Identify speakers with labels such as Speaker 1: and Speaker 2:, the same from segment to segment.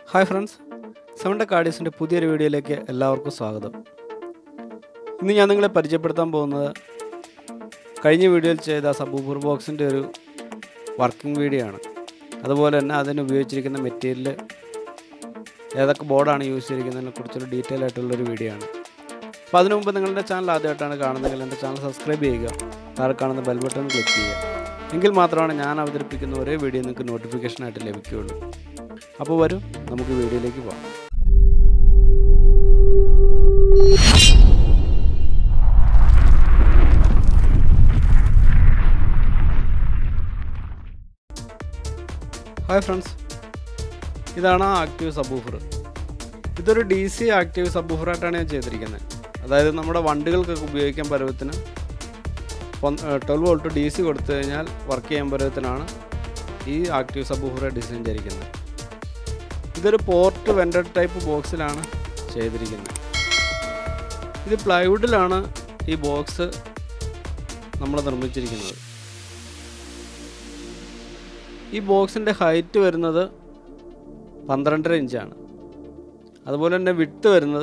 Speaker 1: hi friends സെവൻ്റെ കാർഡീസിൻ്റെ പുതിയൊരു വീഡിയോയിലേക്ക് എല്ലാവർക്കും സ്വാഗതം ഇന്ന് ഞാൻ നിങ്ങളെ പരിചയപ്പെടുത്താൻ പോകുന്നത് കഴിഞ്ഞ വീഡിയോയിൽ ചെയ്ത സബൂബർ ബോക്സിൻ്റെ ഒരു വർക്കിംഗ് വീഡിയോ ആണ് അതുപോലെ തന്നെ അതിന് ഉപയോഗിച്ചിരിക്കുന്ന മെറ്റീരിയൽ ഏതൊക്കെ ബോർഡാണ് യൂസ് ചെയ്തിരിക്കുന്നതിനെ കുറിച്ചൊരു ഡീറ്റെയിൽ ആയിട്ടുള്ളൊരു വീഡിയോ ആണ് അപ്പോൾ അതിനു മുമ്പ് നിങ്ങളുടെ ചാനൽ ആദ്യമായിട്ടാണ് കാണുന്നതെങ്കിൽ എൻ്റെ ചാനൽ സബ്സ്ക്രൈബ് ചെയ്യുക താഴെ കാണുന്ന ബെൽ ബട്ടൺ ക്ലിക്ക് ചെയ്യുക എങ്കിൽ മാത്രമാണ് ഞാൻ അവതരിപ്പിക്കുന്ന ഒരേ വീഡിയോ നിങ്ങൾക്ക് നോട്ടിഫിക്കേഷനായിട്ട് ലഭിക്കുകയുള്ളൂ അപ്പോൾ വരൂ നമുക്ക് വീഡിയോയിലേക്ക് പോകാം ഹായ് ഫ്രണ്ട്സ് ഇതാണ് ആ ആക്റ്റീവ് സബൂഫർ ഇതൊരു ഡി സി ആക്റ്റീവ് സബൂഫറായിട്ടാണ് ഞാൻ ചെയ്തിരിക്കുന്നത് അതായത് നമ്മുടെ വണ്ടികൾക്കൊക്കെ ഉപയോഗിക്കാൻ പരുവത്തിന് ട്വൽവ് വോൾട്ട് ഡി സി കൊടുത്തു കഴിഞ്ഞാൽ വർക്ക് ചെയ്യാൻ പരുവത്തിനാണ് ഈ ആക്റ്റീവ് സബൂഫർ ഡിസൈൻ ചെയ്തിരിക്കുന്നത് ഇതൊരു പോർട്ട് വെൻഡഡ് ടൈപ്പ് ബോക്സിലാണ് ചെയ്തിരിക്കുന്നത് ഇത് പ്ലൈവുഡിലാണ് ഈ ബോക്സ് നമ്മൾ നിർമ്മിച്ചിരിക്കുന്നത് ഈ ബോക്സിൻ്റെ ഹൈറ്റ് വരുന്നത് പന്ത്രണ്ടര ഇഞ്ചാണ് അതുപോലെ തന്നെ വിട്ട് വരുന്നത്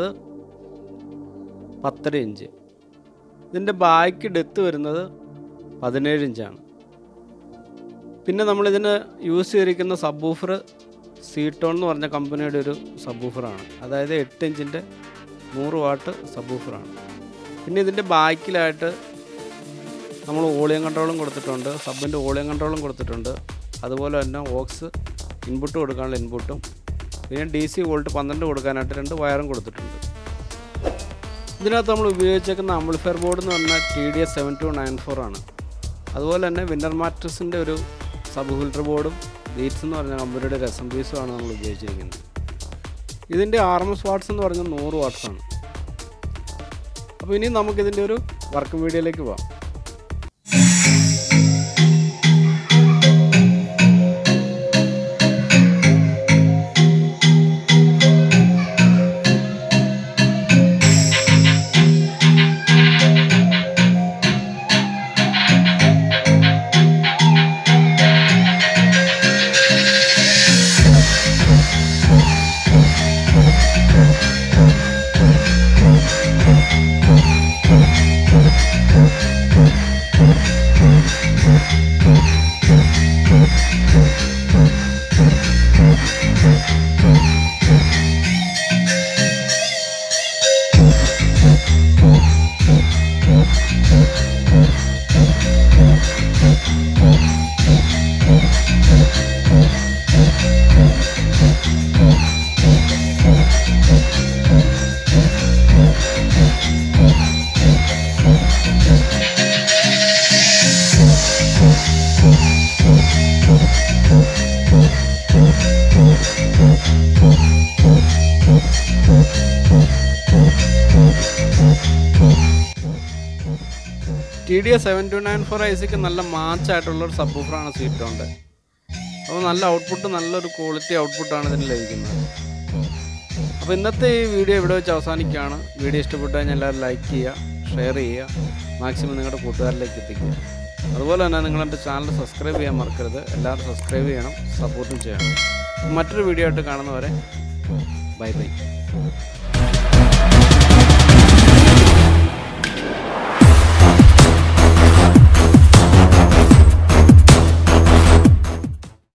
Speaker 1: പത്തര ഇഞ്ച് ഇതിൻ്റെ ബാക്ക് ഡെത്ത് വരുന്നത് പതിനേഴ് ഇഞ്ചാണ് പിന്നെ നമ്മളിതിന് യൂസ് ചെയ്തിരിക്കുന്ന സബ്ബൂഫർ സീറ്റോൺ എന്ന് പറഞ്ഞ കമ്പനിയുടെ ഒരു സബ്ബൂഫറാണ് അതായത് എട്ട് ഇഞ്ചിൻ്റെ നൂറ് വാട്ട് സബ്ബൂഫറാണ് പിന്നെ ഇതിൻ്റെ ബാക്കിലായിട്ട് നമ്മൾ ഓളിയം കൺട്രോളും കൊടുത്തിട്ടുണ്ട് സബിൻ്റെ ഓളിയം കൺട്രോളും കൊടുത്തിട്ടുണ്ട് അതുപോലെ തന്നെ ഓക്സ് ഇൻപുട്ട് കൊടുക്കാനുള്ള ഇൻപുട്ടും പിന്നെ ഡി സി വോൾട്ട് പന്ത്രണ്ട് കൊടുക്കാനായിട്ട് രണ്ട് വയറും കൊടുത്തിട്ടുണ്ട് ഇതിനകത്ത് നമ്മൾ ഉപയോഗിച്ചേക്കുന്ന ആംപ്ലിഫയർ ബോർഡ് എന്ന് പറഞ്ഞാൽ T D S seven two nine four ആണ് അതുപോലെ തന്നെ വിന്നർ മാട്രസിൻ്റെ ഒരു സബ് ഫിൽറ്റർ ബോർഡും ബീറ്റ്സ് എന്ന് പറഞ്ഞ കമ്പനിയുടെ ഒരു അസംബ്ലീസും ആണ് നമ്മൾ ഉപയോഗിച്ചിരിക്കുന്നത് ഇതിൻ്റെ ആർ എം എസ് വാട്ട്സ് എന്ന് പറഞ്ഞാൽ നൂറ് വാട്ട്സ് ആണ് അപ്പോൾ ഇനി നമുക്കിതിൻ്റെ ഒരു വർക്ക് വീഡിയോയിലേക്ക് പോകാം T D S seven two nine four ഐസിക്ക് നല്ല മാച്ചായിട്ടുള്ള ഒരു സബ്ബൂഫറാണ് സീറ്റോണ്ട് അപ്പോൾ നല്ല ഔട്ട്പുട്ട് നല്ലൊരു ക്വാളിറ്റി ഔട്ട്പുട്ടാണ് ഇതിന് ലഭിക്കുന്നത് അപ്പോൾ ഇന്നത്തെ ഈ വീഡിയോ ഇവിടെ വെച്ച് അവസാനിക്കുകയാണ് വീഡിയോ ഇഷ്ടപ്പെട്ടു കഴിഞ്ഞാൽ എല്ലാവരും ലൈക്ക് ചെയ്യുക ഷെയർ ചെയ്യുക മാക്സിമം നിങ്ങളുടെ കൂട്ടുകാരിലേക്ക് എത്തിക്കുക അതുപോലെ തന്നെ നിങ്ങളെൻ്റെ ചാനൽ സബ്സ്ക്രൈബ് ചെയ്യാൻ മറക്കരുത് എല്ലാവരും സബ്സ്ക്രൈബ് ചെയ്യണം സപ്പോർട്ടും ചെയ്യണം മറ്റൊരു വീഡിയോ ആയിട്ട് കാണുന്നവരെ ബൈ ബൈ